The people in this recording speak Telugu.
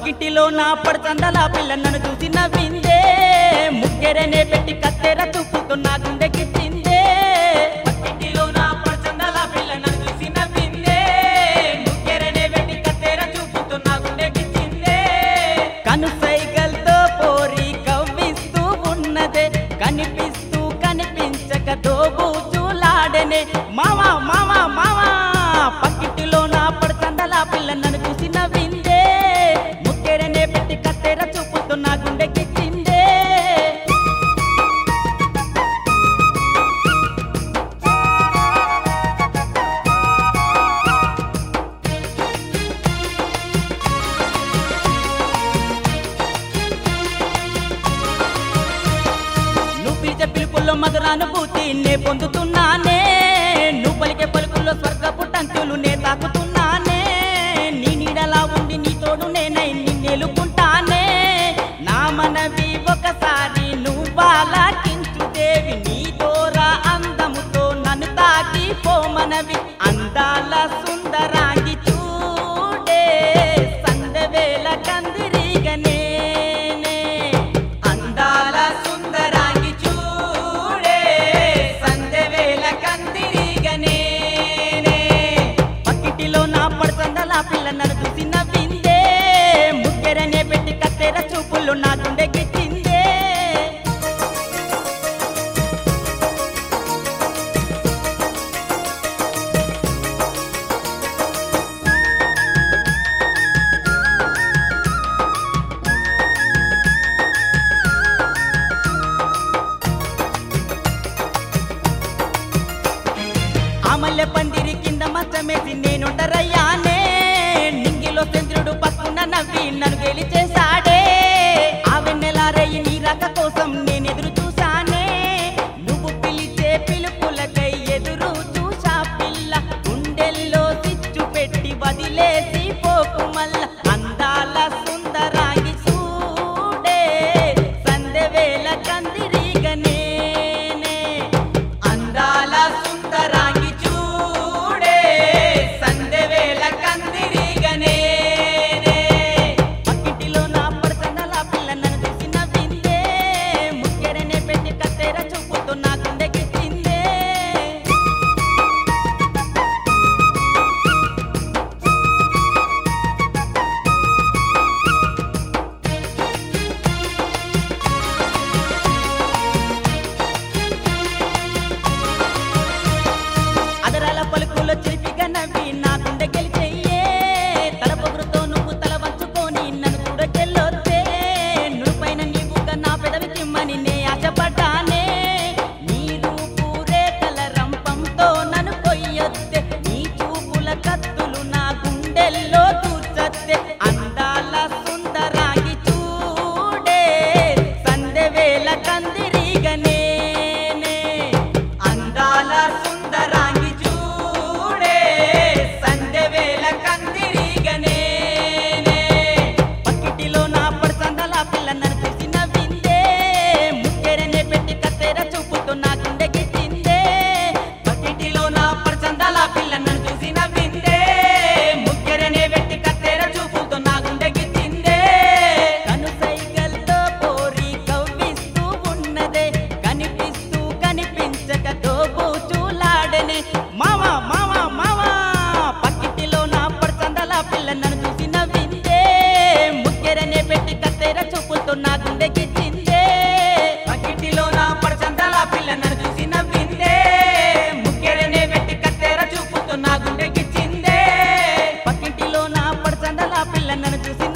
పక్కింటిలో నా పడుతందల పిల్ల నన్ను చూసి నవ్విందే ముగ్గురనే పెట్టి కత్తెర చూపుతూ నా గుండెకిచ్చిందే పక్కింటిలో నా పడుతందల పిల్ల నన్ను చూసి నవ్విందే ముగ్గురనే పెట్టి కత్తెర చూపుతూ నా గుండెకిచ్చిందే కను సైగల్తో పోరి కవ్విస్తూ ఉన్నదే కనిపిస్తూ కనిపించక దోబూచులాడనే మావా మావా మావా పక్కింటిలో నా పడుతందల పిల్ల నన్ను చూసి నవ్విందే ముక్కెరనే పెట్టి కత్తెర చూపుతూ నా గుండెకిచ్చిందే నువ్వు పిలిచే పిలుపుల్లో మధురానుభూతి నే పొందుతున్నానే నువ్వు పలికే పలుకుల్లో స్వర్గపు టంచులు నే తాకుతున్నానే నీ నీడలా ఉండి నీ తోడు నేనై నిన్నెలుకుంటానే నా మనవి ఒకసారి నువ్వాలాకించుదేవి నీ దోరా అందముతో నన్ను తాకి పోమనవి అందాల సుందరాంగి చూడే సందవేల కందిరిగనే అందాల సుందరాంగి చూడే సందవేల కందిరిగనే పక్కిటిలో నా పడుతుందల పిల్ల నన్ను చూసి నవ్విందే ముగ్గురనే పెట్టి కత్తెర చూపులు నా గుండెకిచ్చిందే ఆమల్లె పందిరి కింద మంచమేసి నేనుండరయ్యానే నింగిలో చంద్రుడు పక్కున నవ్వి నన్ను గెలిచేశాడే ఆ వెన్నెలారయ్యి నీ రాక కోసం నేను ఎదురు చూశానే నువ్వు పిలిచే పిలుపులకై ఎదురు చూసా పిల్ల గుండెల్లో సిచ్చు పెట్టి వదిలేసి పోకు మల్ల అందాల సుందరాంగి చూడే సందెవేల కందిరిగనే అందాల సుందరాంగి చూడే సందెవేల కందిరిగనే పక్కింటిలో నా పడుతుందల పిల్ల నన్ను చూసి నవ్విందే ముగ్గురనే పెట్టి కత్తెర చూపుతూ నా గుండెకిచ్చిందే అదరాల పలుకులో చిలిపిగా నవ్వి నా గుండె గెలిచెయ్యే తల పొగురుతో నువ్వు తల వంచుకొని నన్ను కూడా గెల్లొద్దే నువ్వుపైన నీవుగా నా పెదవి చిమ్మని నే ఆశపడ్డానే నీ రూపు రేఖల రంపంతో నన్ను కొయ్యొద్దే నీ చూపుల కత్తులు నా గుండెల్లో దూర్చొద్దే అందాల సుందరాంగి చూడే సందెవేల కందిరిగనే అందాల సుందరాంగి చూడే సందెవేల కందిరిగనే పక్కిటిలో నా పడుతుందల పిల్ల నన్ను చూసి నవ్విందే ముక్కెరనే పెట్టి కత్తెర చూపుతూ నా గుండెకిచ్చిందే పక్కిటిలో నా పడుతుందల పిల్ల నన్ను చూసి నవ్విందే ముక్కెరనే పెట్టి కత్తెర చూపుతూ నా గుండెకిచ్చిందే కను సైగల్తో పోరి కవ్విస్తూ ఉన్నదే కనిపిస్తూ కనిపించక దోబూచులాడనే మావా మావా మావా పక్కిటిలో నా పడుతుందల పిల్ల నన్ను చూసి నవ్విందే ముగ్గురనే పెట్టి కత్తెర చూపుతూ నా గుండెకిచ్చిందే పక్కిటిలో నా పడుతుందల పిల్ల నన్ను చూసి నవ్విందే ముగ్గురనే పెట్టి కత్తెర చూపుతూ నా గుండెకిచ్చిందే పక్కింటిలో నా పడుతుందల పిల్ల నన్ను చూసి